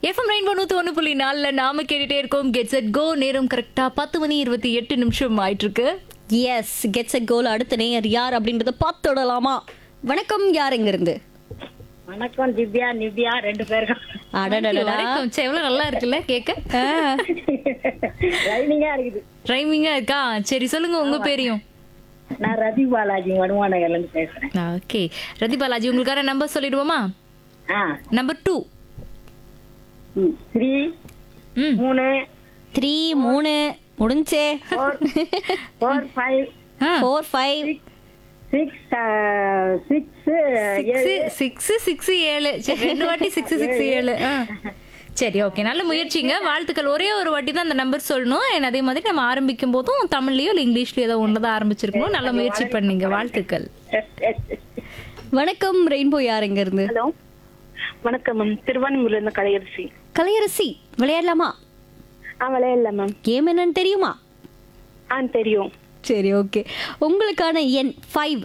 FM rainbow நூத்தி ஒண்ணு புள்ளி நாலுல நாம கேட்டுட்டே இருக்கோம் கெட்ஸ் அட் கோ நேரம் கரெக்டா பத்து மணி இருபத்தி எட்டு நிமிஷம் ஆயிட்டு இருக்கு எஸ் கெட்ஸ் எ கோல் அடுத்த நேயர் யார் அப்படின்றத பார்த்துடலாமா வணக்கம் யார் எங்க இருந்து வணக்கம் திவ்யா நிவ்யா ரெண்டு பேருக்கும் அடடடடா. வணக்கம். ச்சே, எவ்வளவு நல்லா இருக்குல்ல கேட்க ஆ, ரைனிங்கா இருக்குது ரைமிங்கா இருக்கா சரி சொல்லுங்க உங்க பேரையும் நான் ரதி பாலாஜி வடுவானகர்ல இருந்து பேசுறேன் ஓகே ரதி பாலாஜி உங்களுக்கான நம்பர் சொல்லிடுவோமா ஆ நம்பர் டூ ம், த்ரீ ம் மூணு த்ரீ மூணு முடிஞ்சே ஃபோர் ஃபோர் ஃபைவ் ஆ ஃபோர் ஃபைவ் சிக்ஸ் சிக்ஸ் ஏழு சிக்ஸ் சிக்ஸ் ஏழு சரி ரெண்டு வாட்டி சிக்ஸ் சிக்ஸ் ஏழு ஆ. சரி ஓகே நல்ல முயற்சிங்க வாழ்த்துக்கள் ஒரே ஒரு வாட்டி தான் அந்த நம்பர் சொல்லணும் and அதே மாதிரி நம்ம ஆரம்பிக்கும் போதும் தமிழ்லயோ இல்லை இங்கிலீஷ்லயோ ஏதோ ஒன்று தான் ஆரம்பிச்சிருக்கணும் நல்ல முயற்சி பண்ணீங்க வாழ்த்துக்கள் வணக்கம் ரெயின்போ யார் எங்க இருந்து ஹலோ வணக்கம் மேம் திருவான்மூர்ல இருந்து கலையரசி கலையரசி விளையாடலாமா ஆ விளையாடல மேம் கேம் என்னன்னு தெரியுமா ஆ தெரியும் சரி ஓகே உங்களுக்கான எண் ஃபைவ்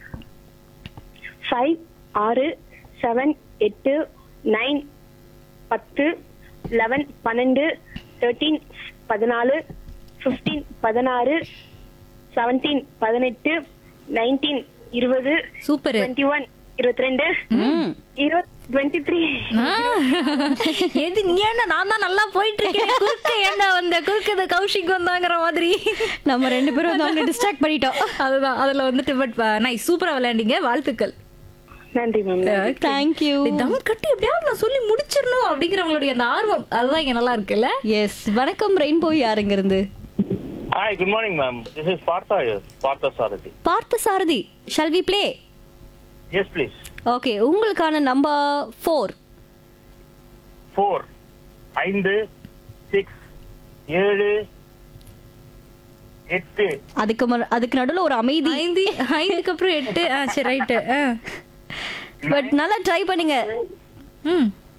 ஃபைவ் ஆறு செவன் எட்டு நைன் பத்து லெவன் பன்னெண்டு தேர்ட்டீன் பதினாலு ஃபிஃப்டீன் பதினாறு செவன்டீன் பதினெட்டு நைன்டீன் இருபது சூப்பர் டுவெண்ட்டி ஒன் இருபத்தி ரெண்டு இருபத் டுவெண்ட்டி த்ரீ எது நீ ஏன்டா நான் தான் நல்லா போயிட்டு இருக்கேன் குறுக்க ஏன்டா வந்த குறுக்க இந்த கௌஷிக் வந்தாங்கிற மாதிரி நம்ம ரெண்டு பேரும் வந்து அவங்களை டிஸ்ட்ராக்ட் பண்ணிட்டோம் அதுதான் அதுல வந்துட்டு பட் நைஸ் சூப்பரா விளையாண்டீங்க வாழ்த்துக்கள் நன்றி மேம் தேங்க்யூ தம் கட்டி எப்படியாவது நான் சொல்லி முடிச்சிடணும் அப்படிங்கிறவங்களுடைய அந்த ஆர்வம் அதுதான் இங்க நல்லா இருக்குல்ல எஸ் வணக்கம் ரெயின்போ யார் எங்க இருந்து Hi, good morning, ma'am. This is Partha here, Partha Sarathi. Partha Sarathi shall we play Yes, please. Okay உங்களுக்கான நம்பர் ஃபோர் Four, ஐந்து, six, ஏழு, எட்டு, அதுக்கு ம- அதுக்கு நடுவுல ஒரு அமைதி ஐந்து ஐந்துக்கு அப்புறம் எட்டு ஆ சரி ரைட்டு பட் நல்லா ட்ரை பண்ணுங்க ம்